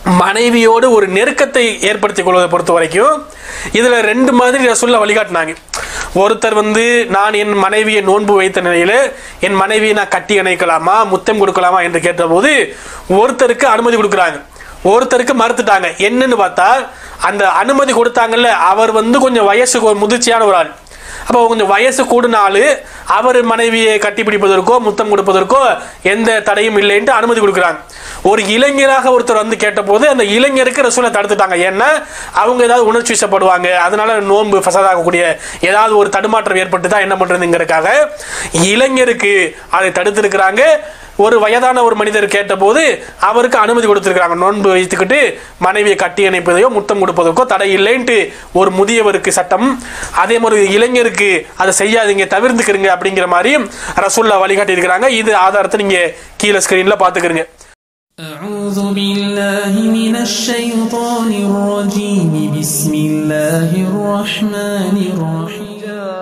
மனைவியோடு ஒரு நெருக்கத்தை ஏற்படுத்திக் கொள்வதை பொறுத்த வரைக்கும் இதுல ரெண்டு மாதிரி ரசூல்லா வழிகாட்டினாங்க ஒருத்தர் வந்து நான் என் மனைவியை நோன்பு வைத்த நிலையில என் மனைவியை நான் கட்டி அணைக்கலாமா முத்தம் கொடுக்கலாமா என்று கேட்டபோது ஒருத்தருக்கு அனுமதி கொடுக்குறாங்க ஒருத்தருக்கு மறுத்துட்டாங்க என்னன்னு பார்த்தா அந்த அனுமதி கொடுத்தாங்கல்ல அவர் வந்து கொஞ்சம் வயசு முதிர்ச்சியான ஒரு ஆள் அப்போ கொஞ்சம் வயசு கூடுனாலு அவர் மனைவியை கட்டி பிடிப்பதற்கோ முத்தம் கொடுப்பதற்கோ எந்த தடையும் இல்லைன்ட்டு அனுமதி கொடுக்குறாங்க ஒரு இளைஞராக ஒருத்தர் வந்து கேட்டபோது அந்த இளைஞருக்கு ரசூலை தடுத்துட்டாங்க ஏன்னா அவங்க ஏதாவது உணர்ச்சி வசப்படுவாங்க அதனால நோன்பு ஃபசாதாகக்கூடிய ஏதாவது ஒரு தடுமாற்றம் ஏற்பட்டு தான் என்ன பண்றதுங்கிறதுக்காக இளைஞருக்கு அதை தடுத்திருக்கிறாங்க ஒரு வயதான ஒரு மனிதர் கேட்டபோது அவருக்கு அனுமதி கொடுத்திருக்கிறாங்க நோன்பு வைத்துக்கிட்டு மனைவியை கட்டி அணைப்பதையோ முத்தம் கொடுப்பதற்கோ தடை இல்லைன்ட்டு ஒரு முதியவருக்கு சட்டம் அதே மாதிரி ஒரு இளைஞருக்கு அதை செய்யாதீங்க தவிர்த்துக்கிறீங்க அப்படிங்கிற மாதிரி ரசூல்லா வழிகாட்டி இருக்கிறாங்க இது ஆதாரத்தை நீங்க கீழே ஸ்கிரீன்ல பாத்துக்கிறீங்க أعوذ بالله من الشيطان الرجيم بسم الله الرحمن الرحيم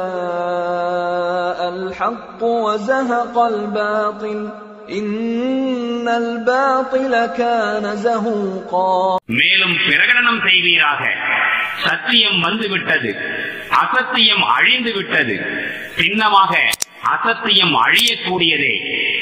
جاء الحق وزهق الباطل إن الباطل كان زهوقا மேலும் பிரகடனம் செய்வீராக சத்தியம் வந்துவிட்டது அசத்தியம் அழிந்து விட்டது சின்னமாக அசத்தியம் அழியக்கூடியதே